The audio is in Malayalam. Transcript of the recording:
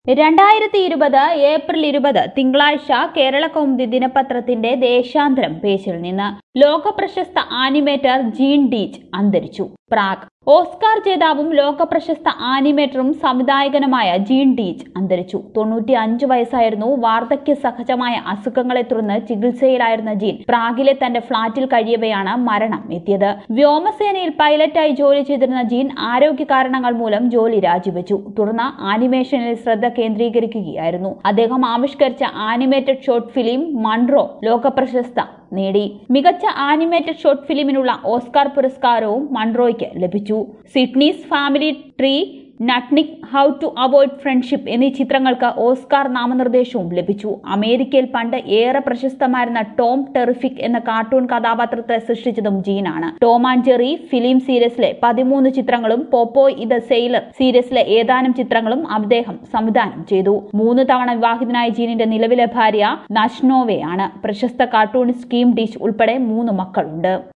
രണ്ടായിരത്തി ഇരുപത് ഏപ്രിൽ ഇരുപത് തിങ്കളാഴ്ച കേരള കൗമുദി ദിനപത്രത്തിന്റെ ദേശാന്തരം പേജിൽ നിന്ന് ലോക പ്രശസ്ത ആനിമേറ്റർ ജീൻ ഡീച്ച് അന്തരിച്ചു പ്രാഗ് ഓസ്കാർ ജേതാവും ലോക പ്രശസ്ത ആനിമേറ്ററും സംവിധായകനുമായ ജീൻ ഡീച്ച് അന്തരിച്ചു തൊണ്ണൂറ്റി അഞ്ച് വയസ്സായിരുന്നു വാർദ്ധക്യ സഹജമായ അസുഖങ്ങളെ തുടർന്ന് ചികിത്സയിലായിരുന്ന ജീൻ പ്രാഗിലെ തന്റെ ഫ്ളാറ്റിൽ കഴിയവെയാണ് മരണം എത്തിയത് വ്യോമസേനയിൽ പൈലറ്റായി ജോലി ചെയ്തിരുന്ന ജീൻ ആരോഗ്യ കാരണങ്ങൾ മൂലം ജോലി രാജിവെച്ചു തുടർന്ന് ആനിമേഷനിൽ ശ്രദ്ധ കേന്ദ്രീകരിക്കുകയായിരുന്നു അദ്ദേഹം ആവിഷ്കരിച്ച ആനിമേറ്റഡ് ഷോർട്ട് ഫിലിം മൺറോ ലോകപ്രശസ്ത നേടി മികച്ച ആനിമേറ്റഡ് ഷോർട്ട് ഫിലിമിനുള്ള ഓസ്കാർ പുരസ്കാരവും മൺറോയ്ക്ക് ലഭിച്ചു Sydney's family tree Nudnik how to avoid friendship എന്നീ ചിത്രങ്ങൾക്ക് ഓസ്കാർ നാമനിർദ്ദേശവും ലഭിച്ചു അമേരിക്കയിൽ പണ്ട് ഏറെ പ്രശസ്തമായിരുന്ന ടോം ടെറിഫിക് എന്ന കാർട്ടൂൺ കഥാപാത്രത്തെ സൃഷ്ടിച്ചതും ജീനാണ് ടോം ആൻഡ് ജെറി ഫിലിം സീരീസിലെ പതിമൂന്ന് ചിത്രങ്ങളും പോപ്പോയ് ഇത് സെയിലർ സീരീസിലെ ഏതാനും ചിത്രങ്ങളും അദ്ദേഹം സംവിധാനം ചെയ്തു മൂന്ന് തവണ വിവാഹിതനായ ജീനിന്റെ നിലവിലെ ഭാര്യ നഷ്നോവയാണ് പ്രശസ്ത കാർട്ടൂണിസ്റ്റ് കീം ഡിഷ് ഉൾപ്പെടെ മൂന്ന് മക്കളുണ്ട്